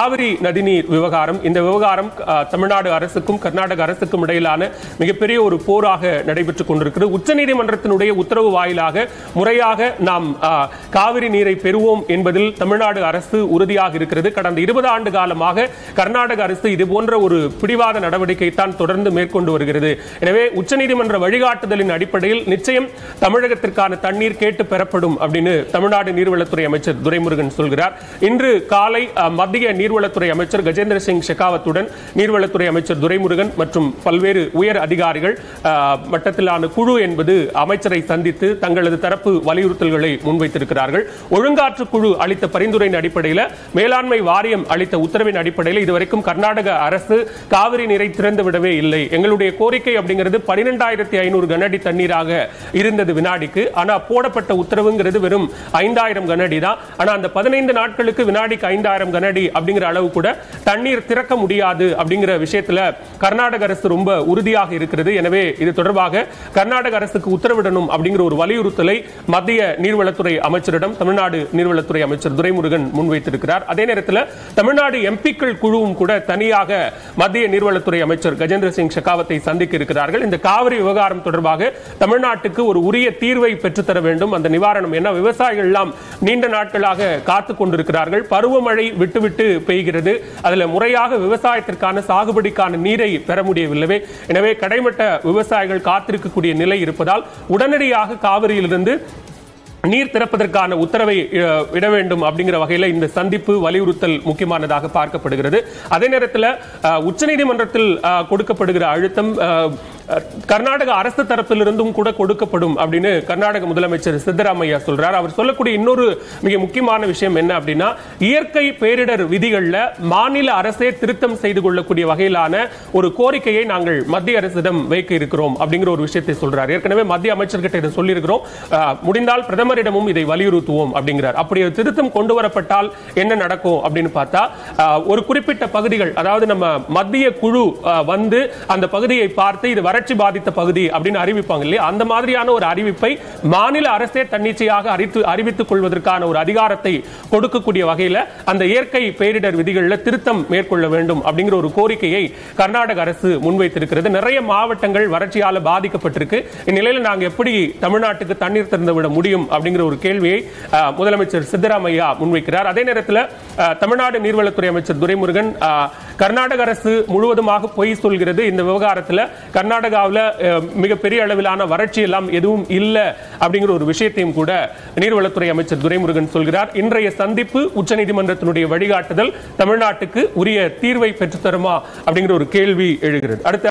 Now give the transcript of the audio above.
காவிரி நதிநீர் விவகாரம் இந்த விவகாரம் அஹ், தமிழ்நாடு அரசுக்கும் கர்நாடக அரசுக்கும் இடையிலான மிகப்பெரிய ஒரு போராக நடைபெற்றுக் கொண்டிருக்கிறது உச்சநீதிமன்றத்தினுடைய உத்தரவு வாயிலாக முறையாக நாம் அஹ், காவிரி நீரை பெறுவோம் என்பதில் தமிழ்நாடு அரசு உறுதியாக இருக்கிறது கடந்த இருபது ஆண்டு காலமாக கர்நாடக அரசு இது போன்ற ஒரு பிடிவாத நடவடிக்கை தான் தொடர்ந்து மேற்கொண்டு வருகிறது எனவே உச்சநீதிமன்ற வழிகாட்டுதலின் அடிப்படையில் நிச்சயம் தமிழகத்திற்கான தண்ணீர் கேட்டு பெறப்படும் அப்படின்னு தமிழ்நாடு நீர்வளத்துறை அமைச்சர் துரைமுருகன் சொல்கிறார் இன்று காலை அஹ், மத்திய நீர்வளத்துறை அமைச்சர் கஜேந்திர சிங் ஷெகாவத்துடன் நீர்வளத்துறை அமைச்சர் துரைமுருகன் மற்றும் பல்வேறு உயர் அதிகாரிகள் அஹ், மட்டத்திலான குழு என்பது அமைச்சரை சந்தித்து தங்களது தரப்பு வலியுறுத்தல்களை முன்வைத்திருக்கிறார்கள் ஒழுங்காற்று குழு அளித்த பரிந்துரையின் அடிப்படையில் மேலாண்மை வாரியம் அளித்த உத்தரவின் அடிப்படையில் இதுவரைக்கும் கர்நாடக அரசு காவிரி நீரை திறந்து விடவே இல்லை எங்களுடைய கோரிக்கை அப்படிங்கிறது பனிரெண்டாயிரத்தி ஐநூறு கனஅடி தண்ணீராக இருந்தது வினாடிக்கு ஆனா போடப்பட்ட உத்தரவுங்கிறது வெறும் ஐந்தாயிரம் கனஅடி தான் ஆனா அந்த பதினைந்து நாட்களுக்கு வினாடிக்கு ஐந்தாயிரம் கனஅடி அப்படிங்கிற அளவு கூட தண்ணீர் திறக்க முடியாது அப்படிங்கிற விஷயத்துல கர்நாடக அரசு ரொம்ப உறுதியாக இருக்கிறது எனவே இது தொடர்பாக கர்நாடக அரசுக்கு உத்தரவிடணும் அப்படிங்கிற ஒரு வலியுறுத்தலை மத்திய நீர்வளத்துறை அமைச்சரிடம் தமிழ்நாடு நீர்வளத்துறை அமைச்சர் துரைமுருகன் முன்வைத்திருக்கிறார் அதே நேரத்தில் தமிழ்நாடு எம்பிக்கள் குழுவும் கூட தனியாக மத்திய நீர்வளத்துறை அமைச்சர் கஜேந்திர சிங் ஷெகாவத்தை சந்திக்க இருக்கிறார்கள் இந்த காவிரி விவகாரம் தொடர்பாக தமிழ்நாட்டுக்கு ஒரு உரிய தீர்வை பெற்றுத்தர வேண்டும் அந்த நிவாரணம் என்ன விவசாயிகள் எல்லாம் நீண்ட நாட்களாக காத்து கொண்டிருக்கிறார்கள் பருவமழை விட்டுவிட்டு பெய்கிறது அதுல முறையாக விவசாயத்திற்கான சாகுபடிக்கான நீரை பெற முடியவில்லை எனவே கடைமட்ட விவசாயிகள் காத்திருக்கக்கூடிய நிலை இருப்பதால் உடனடியாக காவிரியிலிருந்து நீர் திறப்பதற்கான உத்தரவை அஹ், இட வேண்டும் அப்படிங்கிற வகையில் இந்த சந்திப்பு வலியுறுத்தல் முக்கியமானதாக பார்க்கப்படுகிறது அதே நேரத்தில் அஹ், உச்சநீதிமன்றத்தில் அஹ், கொடுக்கப்படுகிற அழுத்தம் அஹ், அஹ், கர்நாடக அரசு தரப்பிலிருந்தும் கூட கொடுக்கப்படும் அப்படின்னு கர்நாடக முதலமைச்சர் சித்தராமையா சொல்றார் அவர் சொல்லக்கூடிய இன்னொரு மிக முக்கியமான விஷயம் என்ன அப்படின்னா இயற்கை பேரிடர் விதிகள்ல மாநில அரசே திருத்தம் செய்து கொள்ளக்கூடிய வகையிலான ஒரு கோரிக்கையை நாங்கள் மத்திய அரசிடம் வைக்க இருக்கிறோம் அப்படிங்கிற ஒரு விஷயத்தை சொல்றார் ஏற்கனவே மத்திய அமைச்சர்கிட்ட இதை சொல்லியிருக்கிறோம் அஹ், முடிந்தால் பிரதமரிடமும் இதை வலியுறுத்துவோம் அப்படிங்கிறார் அப்படி ஒரு திருத்தம் கொண்டு வரப்பட்டால் என்ன நடக்கும் அப்படின்னு பார்த்தா அஹ், ஒரு குறிப்பிட்ட பகுதிகள் அதாவது நம்ம மத்திய குழு அஹ், வந்து அந்த பகுதியை பார்த்து இது வறட்சி பாதித்த பகுதி அப்படின்னு அறிவிப்பாங்க இல்லையா அந்த மாதிரியான ஒரு அறிவிப்பை மாநில அரசே தன்னிச்சையாக அறித்து அறிவித்துக் கொள்வதற்கான ஒரு அதிகாரத்தை கொடுக்கக்கூடிய வகையில அந்த இயற்கை பேரிடர் விதிகளில் திருத்தம் மேற்கொள்ள வேண்டும் அப்படிங்கிற ஒரு கோரிக்கையை கர்நாடக அரசு முன்வைத்திருக்கிறது நிறைய மாவட்டங்கள் வறட்சியால பாதிக்கப்பட்டிருக்கு இந்நிலையில் நாங்க எப்படி தமிழ்நாட்டுக்கு தண்ணீர் திறந்து விட முடியும் அப்படிங்கிற ஒரு கேள்வியை அஹ், முதலமைச்சர் சித்தராமையா முன்வைக்கிறார் அதே நேரத்தில் அஹ், தமிழ்நாடு நீர்வளத்துறை அமைச்சர் துரைமுருகன் அஹ், கர்நாடக அரசு முழுவதுமாக பொய் சொல்கிறது இந்த விவகாரத்தில் கர்நாடகாவில் மிகப்பெரிய அளவிலான வறட்சி எல்லாம் எதுவும் இல்லை அப்படிங்கிற ஒரு விஷயத்தையும் கூட நீர்வளத்துறை அமைச்சர் துரைமுருகன் சொல்கிறார் இன்றைய சந்திப்பு உச்சநீதிமன்றத்தினுடைய வழிகாட்டுதல் தமிழ்நாட்டுக்கு உரிய தீர்வை பெற்றுத்தருமா அப்படிங்கிற ஒரு கேள்வி எழுகிறது அடுத்த